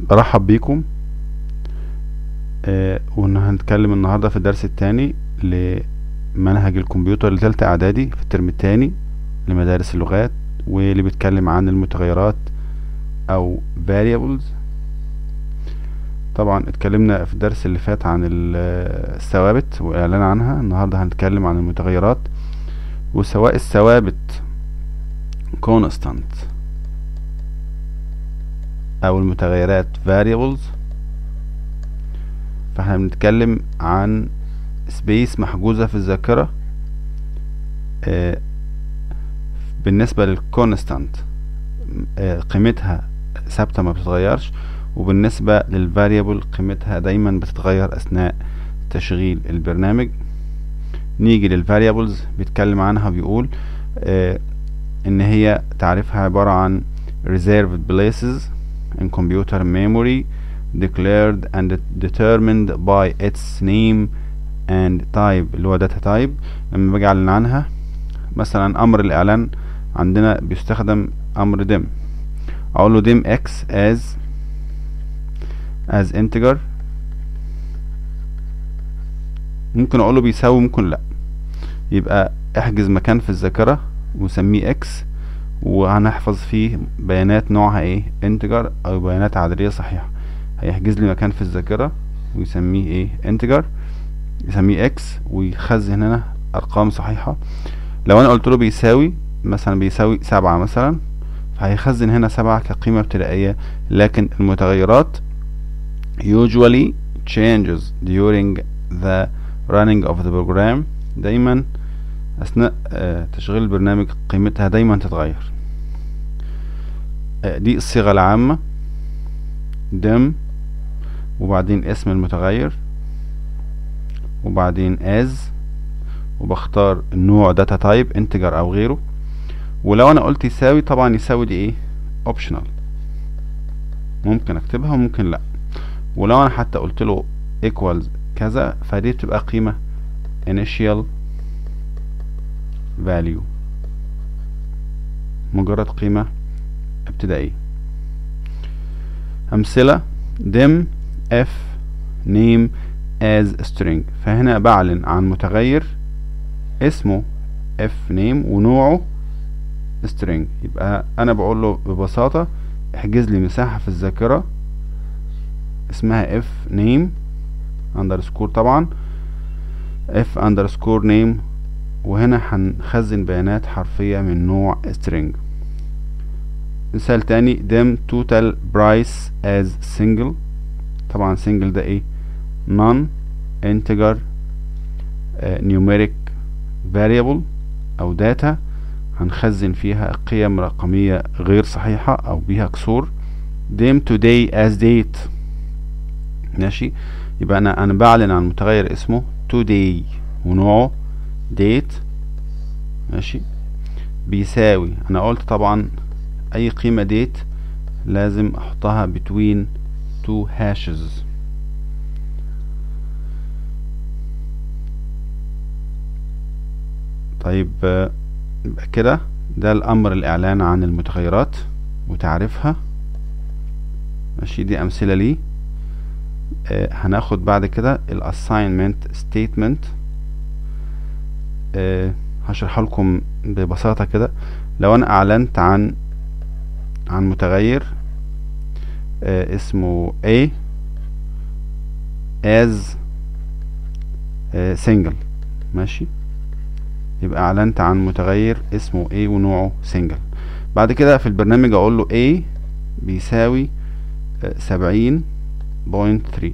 برحب بيكم آه وهنتكلم النهاردة في الدرس التاني لمنهج الكمبيوتر لتالتة اعدادي في الترم التاني لمدارس اللغات واللي بيتكلم عن المتغيرات او variables طبعا اتكلمنا في الدرس اللي فات عن الثوابت واعلان عنها النهاردة هنتكلم عن المتغيرات وسواء الثوابت constant او المتغيرات variables فاحنا بنتكلم عن سبيس محجوزة في الذاكرة آه بالنسبة للكونستانت آه قيمتها ثابتة ما بتتغيرش وبالنسبة للفاريبل قيمتها دايما بتتغير اثناء تشغيل البرنامج نيجي للفاريبلز بيتكلم عنها بيقول آه ان هي تعريفها عبارة عن reserved places in computer memory declared and determined by its name and type اللي هو data type لما باجي اعلن عنها مثلا امر الاعلان عندنا بيستخدم امر dim اقول له dim x as as integer ممكن اقول له بيساوي ممكن لا يبقى احجز مكان في الذاكرة وسميه x وهنحفظ فيه بيانات نوعها ايه انتجر او بيانات عددية صحيحة هيحجز لي مكان في الذاكرة ويسميه ايه انتجر يسميه اكس ويخزن هنا ارقام صحيحة لو انا قلت له بيساوي مثلا بيساوي سبعة مثلا فهيخزن هنا سبعة كقيمة ابتدائية لكن المتغيرات usually changes during the running of the program دايما اثناء آه تشغيل البرنامج قيمتها دايما تتغير آه دي الصيغة العامة dim وبعدين اسم المتغير وبعدين as وبختار النوع data type integer او غيره ولو انا قلت يساوي طبعا يساوي دي ايه optional ممكن اكتبها وممكن لا ولو انا حتى قلت له equals كذا فدي بتبقى قيمة initial value مجرد قيمة ابتدائية أمثلة dim f name as string فهنا بعلن عن متغير اسمه f name ونوعه string يبقى أنا بقول له ببساطة احجز لي مساحة في الذاكرة اسمها f name underscore طبعا f underscore name وهنا هنخزن بيانات حرفية من نوع string مثال تاني dim total price as single طبعا single ده ايه non integer uh, numeric variable او data هنخزن فيها قيم رقمية غير صحيحة او بيها كسور dim today as date ماشي يبقى انا انا بعلن عن متغير اسمه today ونوعه date ماشي بيساوي انا قلت طبعا اي قيمة ديت لازم احطها between two hashes طيب كده ده الامر الاعلان عن المتغيرات وتعريفها ماشي دي امثلة ليه آه هناخد بعد كده الاساينمنت ستيتمنت آه هشرحها لكم ببساطة كده لو انا اعلنت عن عن متغير آه اسمه A as آه single ماشي يبقى اعلنت عن متغير اسمه A ونوعه single بعد كده في البرنامج اقول له A بيساوي سبعين بوينت ثري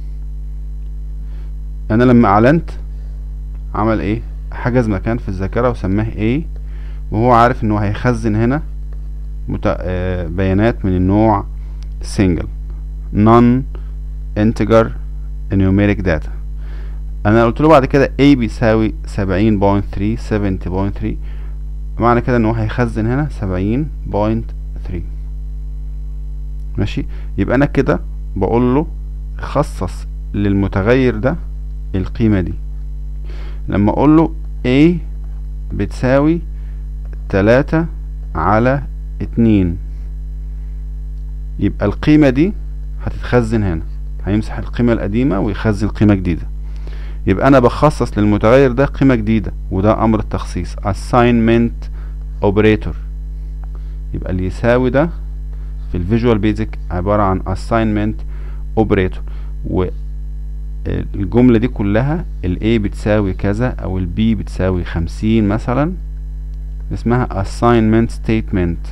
انا لما اعلنت عمل ايه حجز مكان في الذاكرة وسماه A وهو عارف انه هيخزن هنا مت... آه بيانات من النوع single non integer numeric data انا قلت له بعد كده a بيساوي سبعين بوينت ثري سفنتي بوينت ثري معنى كده ان هو هيخزن هنا سبعين بوينت ثري ماشي يبقى انا كده بقول له خصص للمتغير ده القيمة دي لما اقول له a بتساوي تلاتة على اتنين يبقى القيمة دي هتتخزن هنا هيمسح القيمة القديمة ويخزن قيمة جديدة يبقى انا بخصص للمتغير ده قيمة جديدة وده امر التخصيص assignment operator يبقى اللي يساوي ده في الفيجوال بيزك عبارة عن assignment operator والجملة دي كلها ال A بتساوي كذا او ال B بتساوي خمسين مثلا اسمها assignment statement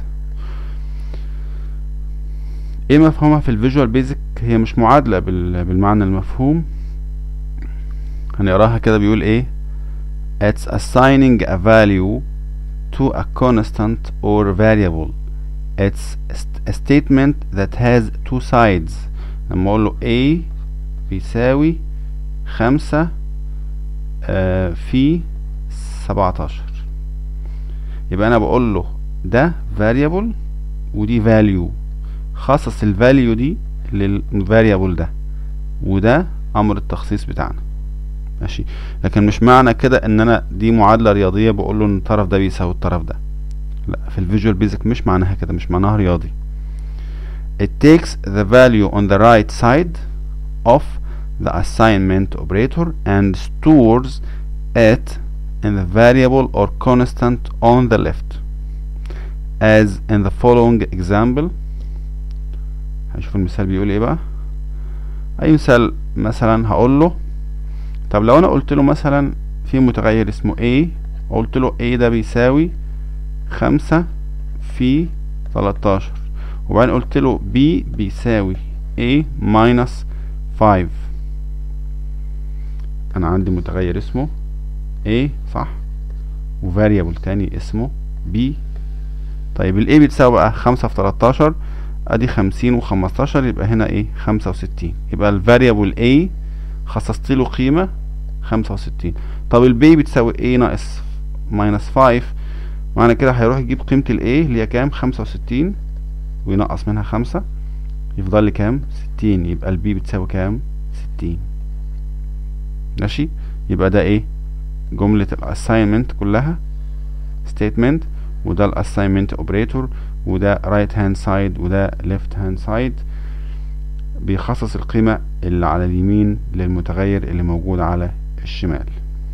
ايه مفهومها في الفيجوال بيزك هي مش معادلة بالمعنى المفهوم هنقراها كده بيقول ايه it's assigning a value to a constant or variable it's a statement that has two sides لما اقول له a بيساوي خمسة آه في سبعتاشر يبقى انا بقول له ده variable ودي value خصص الفاليو دي للفاريبل ده وده امر التخصيص بتاعنا ماشي لكن مش معنى كده ان انا دي معادله رياضيه بقول له ان الطرف ده بيساوي الطرف ده لا في الفيجوال بيزك مش معناها كده مش معناها رياضي it takes the value on the right side of the assignment operator and stores it in the variable or constant on the left as in the following example هنشوف المثال بيقول ايه بقى اي مثال مثلا هقول له طب لو انا قلت له مثلا في متغير اسمه a وقلت له a ده بيساوي خمسة في تلاتاشر وبعدين قلت له b بيساوي a minus 5 انا عندي متغير اسمه a صح وفاريبل تاني اسمه b طيب ال a بتساوي بقى خمسة في تلاتاشر ادي خمسين وخمستاشر يبقى هنا ايه خمسة وستين يبقى الفاريبل a خصصت له قيمة خمسة وستين طب ال b بتساوي a ناقص ماينس فايف معنى كده هيروح يجيب قيمة ال a اللي هي كام خمسة وستين وينقص منها خمسة يفضل لي كام ستين يبقى ال b بتساوي كام ستين ماشي يبقى ده ايه جملة الاساينمنت كلها statement وده الاساينمنت اوبريتور وده رايت هاند سايد وده ليفت هاند سايد بيخصص القيمة اللي على اليمين للمتغير اللي موجود على الشمال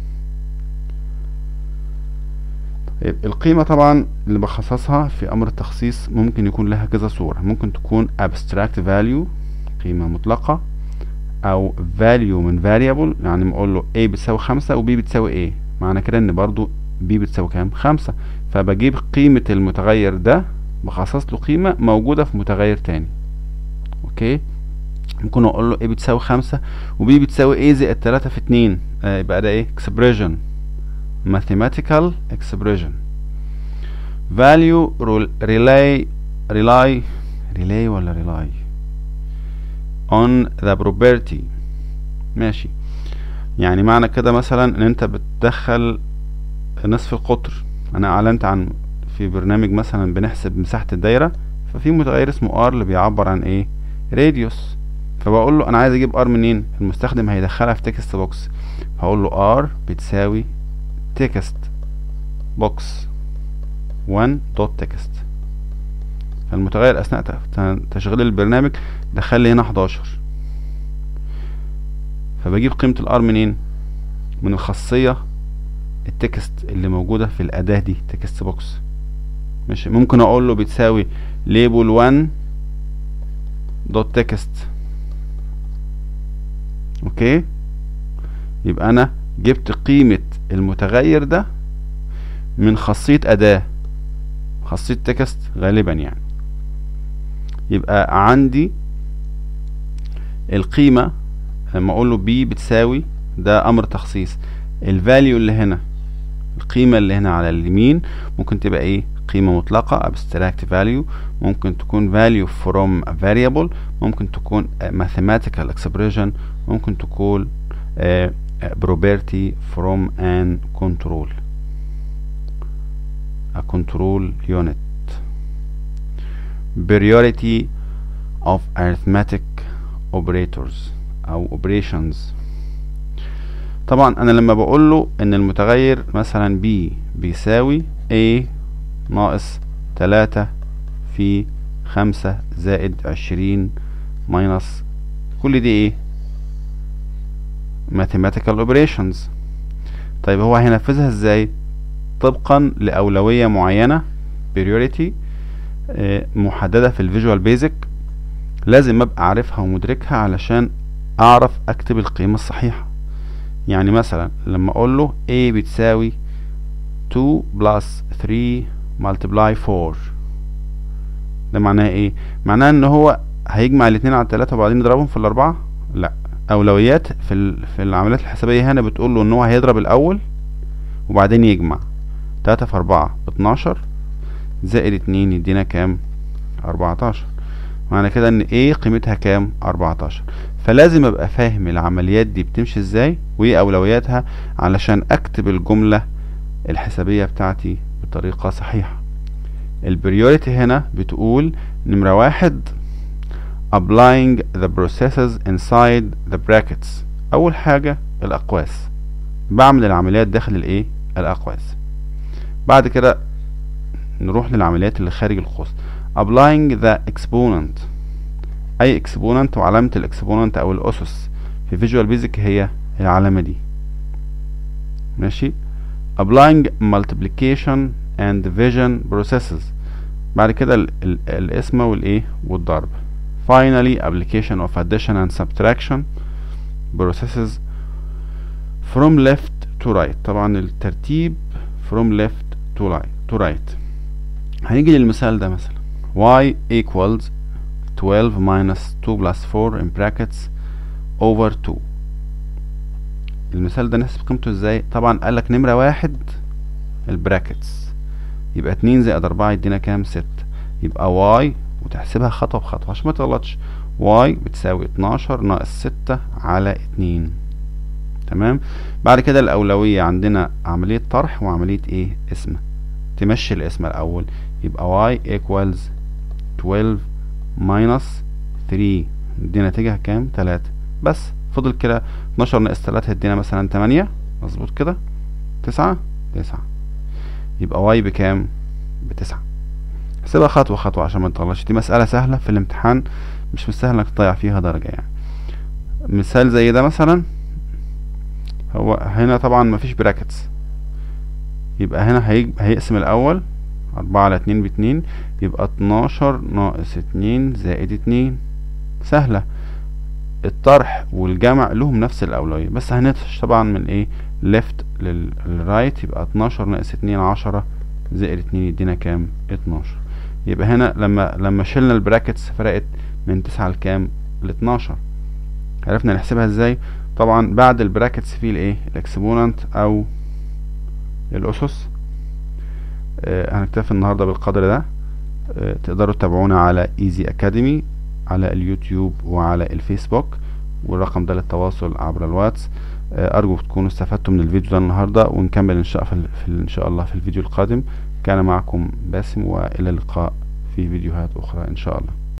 طيب القيمة طبعا اللي بخصصها في أمر التخصيص ممكن يكون لها كذا صورة ممكن تكون abstract value قيمة مطلقة أو value من variable يعني بقول له a بتساوي خمسة و b بتساوي a معنى كده إن برضو b بتساوي كام خمسة فبجيب قيمة المتغير ده بخصص له قيمة موجودة في متغير تاني اوكي ممكن اقول له a بتساوي خمسة و b بتساوي a زائد تلاتة في اتنين آه يبقى ده ايه expression mathematical expression value relay rely relay ولا rely on the property ماشي يعني معنى كده مثلا ان انت بتدخل نصف القطر انا اعلنت عن في برنامج مثلا بنحسب مساحة الدايرة ففي متغير اسمه ار اللي بيعبر عن ايه راديوس فبقول له انا عايز اجيب ار منين المستخدم هيدخلها في تكست بوكس هقول له ار بتساوي تكست بوكس 1 دوت تكست فالمتغير اثناء تشغيل البرنامج دخل لي هنا 11 فبجيب قيمة الار منين من الخاصية التكست اللي موجودة في الأداة دي تكست بوكس ماشي ممكن أقول له بتساوي ليبل 1 دوت تكست اوكي يبقى أنا جبت قيمة المتغير ده من خاصية أداة خاصية تكست غالبا يعني يبقى عندي القيمة لما اقول له بي بتساوي ده امر تخصيص الفاليو اللي هنا القيمة اللي هنا على اليمين ممكن تبقى ايه قيمة مطلقة abstract value ممكن تكون value from a variable ممكن تكون mathematical expression ممكن تكون uh, property from an control a control unit priority of arithmetic operators او operations طبعا انا لما بقول له ان المتغير مثلا b بيساوي a ناقص تلاتة في خمسة زائد عشرين ماينس كل دي ايه mathematical operations طيب هو هينفذها ازاي طبقا لأولوية معينة priority آه، محددة في الفيجوال بيزك لازم ابقى عارفها ومدركها علشان اعرف اكتب القيمة الصحيحة يعني مثلا لما اقول له a بتساوي 2 plus 3 multiply 4 ده معناه ايه معناه ان هو هيجمع الاتنين على التلاتة وبعدين يضربهم في الاربعة لا اولويات في ال... في العمليات الحسابية هنا بتقول له ان هو هيضرب الاول وبعدين يجمع تلاتة في اربعة باتناشر زائد اتنين يدينا كام اربعتاشر معنى كده ان ايه قيمتها كام اربعتاشر فلازم ابقى فاهم العمليات دي بتمشي ازاي وايه اولوياتها علشان اكتب الجملة الحسابية بتاعتي بطريقة صحيحة البريوريتي هنا بتقول نمرة واحد applying the processes inside the brackets اول حاجة الاقواس بعمل العمليات داخل الايه الاقواس بعد كده نروح للعمليات اللي خارج القوس applying the exponent اي exponent وعلامة الاكسبوننت او الاسس في فيجوال بيزك هي العلامة دي ماشي applying multiplication and division processes بعد كده ال ال القسمة والايه والضرب finally application of addition and subtraction processes from left to right طبعا الترتيب from left to right to right هنيجي للمثال ده مثلا y equals 12 minus 2 plus 4 in brackets over 2 المثال ده نحسب قيمته ازاي طبعا قالك نمرة واحد البراكتس يبقى اتنين زائد اربعة يدينا كام ستة يبقى واي وتحسبها خطوة بخطوة عشان ما تغلطش واي بتساوي اتناشر ناقص ستة على اتنين تمام بعد كده الأولوية عندنا عملية طرح وعملية ايه اسم تمشي الاسم الأول يبقى y equals 12 minus 3 دي ناتجها كام تلاتة بس فضل كده 12 ناقص 3 هيدينا مثلا 8 مظبوط كده 9 9 يبقى y بكام بتسعة سيبها خطوة خطوة عشان ما تغلطش دي مسألة سهلة في الامتحان مش مستاهل انك تضيع فيها درجة يعني مثال زي ده مثلا هو هنا طبعا مفيش براكتس يبقى هنا هيج... هيقسم الأول أربعة على اتنين باتنين يبقى اتناشر ناقص اتنين زائد اتنين سهلة الطرح والجمع لهم نفس الأولوية بس هنطش طبعا من ايه ليفت للرايت يبقى اتناشر ناقص اتنين عشرة زائد اتنين يدينا كام اتناشر يبقى هنا لما لما شلنا البراكتس فرقت من تسعة لكام لاتناشر عرفنا نحسبها ازاي طبعا بعد البراكتس فيه الايه الاكسبوننت او الاسس آه هنكتفي النهارده بالقدر ده آه تقدروا تتابعونا على ايزي اكاديمي على اليوتيوب وعلى الفيسبوك والرقم ده للتواصل عبر الواتس آه ارجو تكونوا استفدتوا من الفيديو ده النهارده ونكمل ان شاء, في ان شاء الله في الفيديو القادم كان معكم باسم والى اللقاء في فيديوهات اخرى ان شاء الله